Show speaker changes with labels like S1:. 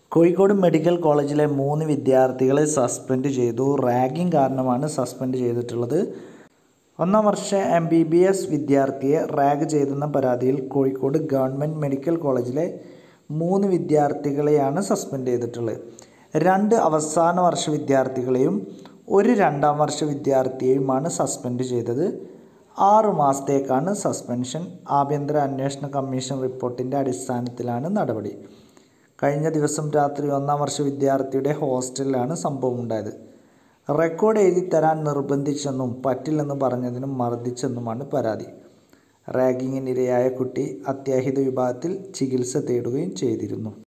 S1: Kozhikode medical കോളേജിലെ മൂന്ന് വിദ്യാർത്ഥികളെ സസ്പെൻഡ് ചെയ്തു റാഗിംഗ് കാരണമാണ് സസ്പെൻഡ് ചെയ്തിട്ടുള്ളത് ഒന്നാം വർഷ എം ബി ബി എസ് വിദ്യാർത്ഥിയെ റാഗ് ചെയ്തെന്ന പരാതിയിൽ കോഴിക്കോട് ഗവൺമെൻറ് മെഡിക്കൽ കോളേജിലെ മൂന്ന് വിദ്യാർത്ഥികളെയാണ് സസ്പെൻഡ് ചെയ്തിട്ടുള്ളത് രണ്ട് അവസാന വർഷ വിദ്യാർത്ഥികളെയും ഒരു രണ്ടാം വർഷ വിദ്യാർത്ഥിയെയുമാണ് സസ്പെൻഡ് ചെയ്തത് ആറ് മാസത്തേക്കാണ് സസ്പെൻഷൻ ആഭ്യന്തര അന്വേഷണ കമ്മീഷൻ റിപ്പോർട്ടിൻ്റെ അടിസ്ഥാനത്തിലാണ് നടപടി കഴിഞ്ഞ ദിവസം രാത്രി ഒന്നാം വർഷ വിദ്യാർത്ഥിയുടെ ഹോസ്റ്റലിലാണ് സംഭവം ഉണ്ടായത് റെക്കോർഡ് എഴുതി തരാൻ നിർബന്ധിച്ചെന്നും പറ്റില്ലെന്ന് പറഞ്ഞതിനും മർദ്ദിച്ചെന്നുമാണ് പരാതി റാഗിങ്ങിനിരയായ കുട്ടി അത്യാഹിത വിഭാഗത്തിൽ ചികിത്സ തേടുകയും ചെയ്തിരുന്നു